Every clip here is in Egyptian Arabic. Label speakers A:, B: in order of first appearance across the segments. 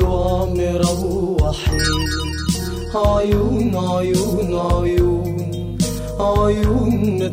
A: قولوا مروحين عيون عيون عيون عيون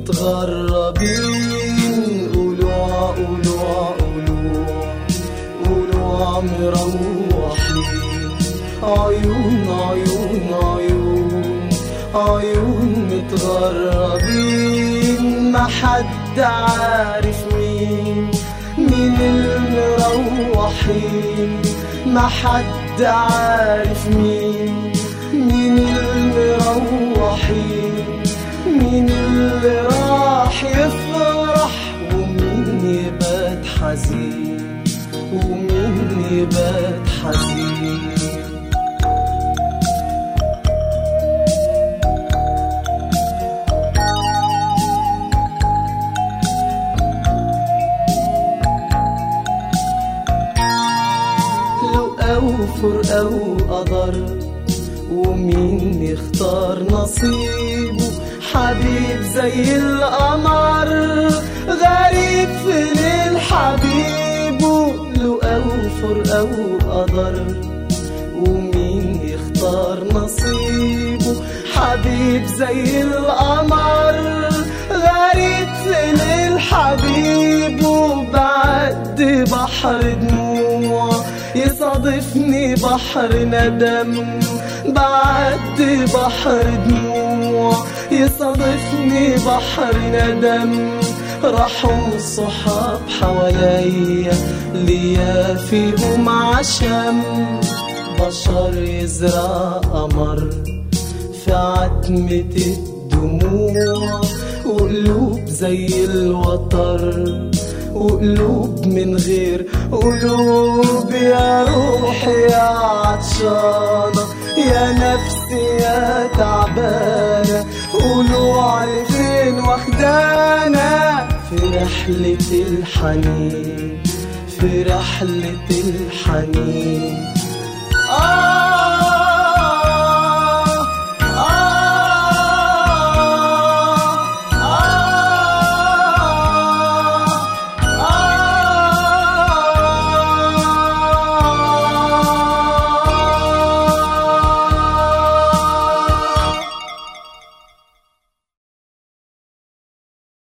A: متغربين قولوا قولوا قولوا قولوا مروحين عيون عيون عيون عيون متغربين ما حد عارف مين مين المروحين ما حد عارف مين مين المروحين مين اللي راح يفرح ومين يبات حزين ومين يبات حزين لو أو فرقة أو قدر ومين يختار نصيبه حبيب زي القمر غريب في ليل حبيبه لو أو فرقة أو قدر ومين يختار نصيبه حبيب زي القمر غريب في ليل حبيبه بعد بحر دموع يصادفني بحر ندم بعد بحر دموع يصادفني بحر ندم راحوا الصحاب حواليا ليا فيهم عشم بشر يزرع قمر في عتمة الدموع وقلوب زي الوتر وقلوب من غير قلوب يا روحي يا عطشانة يا نفسي يا تعبانة قولوا فين واخدانا في رحلة الحنين في رحلة الحنين